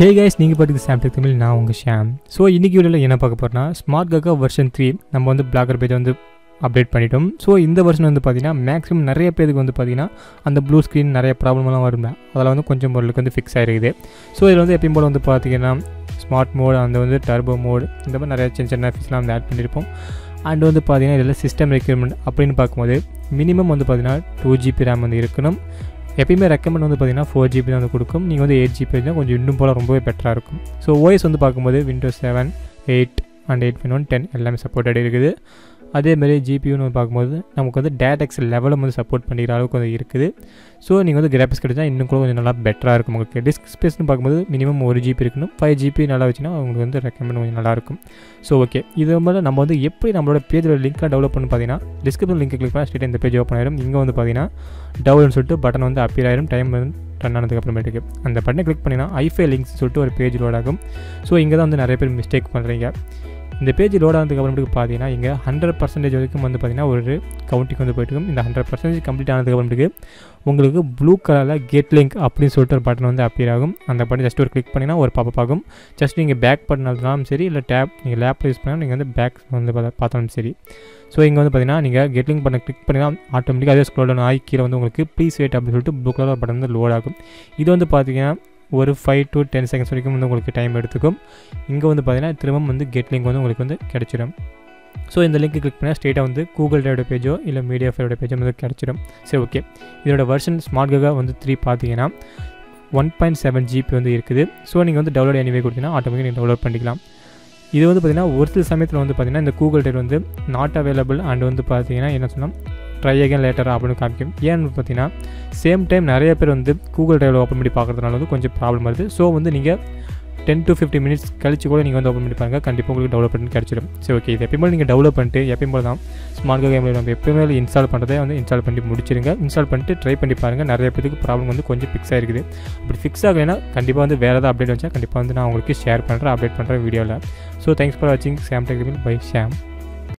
hey guys நீங்கள் பார்த்துக்கு Samtech Tamil நான் உங்கள் ஷாம் ஸோ இன்றைக்கி வீடியோவில் என்ன பார்க்க போகிறோன்னா ஸ்மார்ட் கக்கா வெர்ஷன் த்ரீ நம்ம வந்து பிளாகர் பேஜை வந்து அப்டேட் பண்ணிட்டோம் ஸோ இந்த வருஷன் வந்து பார்த்தீங்கன்னா மேக்ஸிமம் நிறைய பேருக்கு வந்து பார்த்தீங்கன்னா அந்த ப்ளூ ஸ்க்ரீன் நிறைய ப்ராப்ளம்லாம் வரும் அதில் வந்து கொஞ்சம் பொருளுக்கு வந்து ஃபிக்ஸ் ஆகிருக்குது ஸோ இதில் வந்து எப்பயும் போல் வந்து பார்த்தீங்கன்னா ஸ்மார்ட் மோட் அந்த வந்து டர்போ மோட் இந்த மாதிரி நிறைய சின்ன சின்ன ஃபீஸ்லாம் வந்து ஆட் பண்ணியிருப்போம் அண்ட் வந்து பார்த்தீங்கன்னா இதில் சிஸ்டம் ரெக்யர்மெண்ட் அப்படின்னு பார்க்கும்போது மினிமம் வந்து பார்த்தீங்கன்னா டூ ஜிபி ரேம் வந்து இருக்கணும் எப்பயுமே ரெக்கமெண்ட் வந்து பார்த்தீங்கன்னா ஃபோர் ஜிபி தான் வந்து கொடுக்கும் நீங்கள் வந்து எயிட் ஜிபி தான் கொஞ்சம் இன்னும் போல் ரொம்பவே பெட்டராக இருக்கும் ஸோ ஓஎஸ் வந்து பார்க்கும்போது Windows seven eight and eight one ten எல்லாமே சப்போர்ட்டட் இருக்குது அதேமாதிரி ஜிபியூன்னு பார்க்கும்போது நமக்கு வந்து டேட்டெக்ஸ் லெவலும் வந்து சப்போர்ட் பண்ணிக்கிற அளவுக்கு வந்து இருக்குது ஸோ நீங்கள் வந்து கிராஃபிக்ஸ் கிடைச்சா இன்னும் கூட கொஞ்சம் நல்லா பெட்டராக இருக்கும் உங்களுக்கு டிஸ்க் ஸ்பேஸ்னு பார்க்கும்போது மினிமம் ஒரு ஜிபி இருக்கணும் ஃபைவ் ஜிபி நல்லா வச்சுன்னா உங்களுக்கு வந்து ரெக்கமெண்ட் கொஞ்சம் நல்லாயிருக்கும் ஸோ ஓகே இது மாதிரி நம்ம வந்து எப்படி நம்மளோட பேஜோட லிங்க்காக டெவலப் பண்ணி பார்த்தீங்கன்னா டிஸ்கிரிப்ஷன் லிங்க் கிளிக் பண்ணால் ஸ்ட்ரெயிட் இந்த பேஜ் ஓப்பன் ஆயிரும் இங்கே வந்து பார்த்தீங்கன்னா டவுன்லோட்னு சொல்லிட்டு பட்டன் வந்து அப்பியர் ஆயிரும் டைம் வந்து ரன் ஆனதுக்கு அப்புறமேட்டுக்கு அந்த பட்டனை கிளிக் பண்ணிங்கன்னா ஐஃபை லிங்க்ஸ் சொல்லிட்டு ஒரு பேஜ் லோட் ஆகும் ஸோ இங்கே தான் வந்து நிறைய பேர் மிஸ்டேக் பண்ணுறீங்க இந்த பேஜ் லோட் ஆனதுக்கு அப்புறமேட்டுக்கு பார்த்தீங்கன்னா இங்கே ஹண்ட்ரட் பர்சன்டேஜ் வரைக்கும் வந்து பார்த்தீங்கன்னா ஒரு கவுண்டிங் வந்து போயிட்டு இருக்கும் இந்த ஹண்ட்ரட் பர்சன்டேஜ் கம்ப்ளீட் ஆனதுக்கு அப்புறமேட்டுக்கு உங்களுக்கு ப்ளூ கலரில் கெட் லிங்க் அப்படின்னு சொல்லிட்டு ஒரு பட்டன் வந்து அப்பியர் ஆகும் அந்த பட்டன் ஜஸ்ட் ஒரு கிளிக் பண்ணிங்கன்னா ஒரு பாப்பப் ஆகும் ஜஸ்ட் நீங்கள் பேக் பண்ணாலும் சரி இல்லை டேப் நீங்கள் லேப்பில் யூஸ் பண்ணால் நீங்கள் வந்து பேக் வந்து பார்த்தா- பார்த்தாலும் சரி ஸோ இங்கே வந்து பார்த்தீங்கன்னா நீங்கள் கெட் லிங்க் பண்ண கிளிக் பண்ணினா ஆட்டோமேட்டிக்காக அதே ஸ்க்ரோல் டவுன் ஆகி கீழே வந்து உங்களுக்கு ப்ளீஸ் வெயிட் அப்படின்னு சொல்லிட்டு ப்ளூ கலர் பட்டன் வந்து லோட் ஆகும் இது வந்து பார்த்தீங்கன்னா ஒரு ஃபைவ் டு டென் செகண்ட்ஸ் வரைக்கும் வந்து உங்களுக்கு டைம் எடுத்துக்கும் இங்கே வந்து பார்த்தீங்கன்னா திரும்ப வந்து கெட் லிங்க் வந்து உங்களுக்கு வந்து கிடச்சிடும் ஸோ இந்த லிங்க் கிளிக் பண்ணால் ஸ்ட்ரெயிட்டாக வந்து கூகுள் டிரைவோட பேஜோ இல்லை மீடியா ஃபைவோட பேஜோ வந்து கிடச்சிடும் சரி ஓகே இதோட வெர்ஷன் ஸ்மார்ட் ககா வந்து த்ரீ பார்த்தீங்கன்னா ஒன் பாயிண்ட் செவன் ஜிபி வந்து இருக்குது ஸோ நீங்கள் வந்து டவுன்லோட் எனிவே கொடுத்தீங்கன்னா ஆட்டோமேட்டிக் நீங்கள் டவுன்லோட் பண்ணிக்கலாம் இது வந்து பார்த்திங்கன்னா ஒரு சில சமயத்தில் வந்து பார்த்திங்கன்னா இந்த கூகுள் டிரைவ் வந்து நாட் அவைலபிள் அண்ட் வந்து பார்த்தீங்கன்னா என்ன சொன்னால் ட்ரை அகேன் லேட்டர் அப்படின்னு காமிக்கும் ஏன்னு பார்த்தீங்கன்னா சேம் டைம் நிறைய பேர் வந்து கூகுள் டிரைவில் ஓப்பன் பண்ணி பார்க்குறதுனால வந்து கொஞ்சம் ப்ராப்ளம் வருது ஸோ வந்து நீங்கள் டென் டு ஃபிஃப்டி மினிட்ஸ் கழிச்சு கூட நீங்கள் வந்து ஓப்பன் பண்ணி பாருங்கள் கண்டிப்பாக உங்களுக்கு டெவலப் பண்ணி கிடச்சிடும் சரி ஓகே இது எப்பயுமே நீங்கள் டெவலப் பண்ணிட்டு எப்பயும் போல தான் ஸ்மார்ட் கேமில் நம்ம எப்பயுமே இன்ஸ்டால் பண்ணுறதே வந்து இன்ஸ்டால் பண்ணி முடிச்சிருங்க இன்ஸ்டால் பண்ணிட்டு ட்ரை பண்ணி பாருங்கள் நிறைய பேருக்கு ப்ராப்ளம் வந்து கொஞ்சம் ஃபிக்ஸ் ஆகிருக்குது அப்படி ஃபிக்ஸ் ஆகலைன்னா கண்டிப்பாக வந்து வேறு ஏதாவது அப்டேட் வச்சா கண்டிப்பாக வந்து நான் உங்களுக்கு ஷேர் பண்ணுறேன் அப்டேட் பண்ணுறேன் வீடியோவில் ஸோ தேங்க்ஸ் ஃபார் வாட்சிங் சாம் டெக்னிக்கல் பை ஷாம்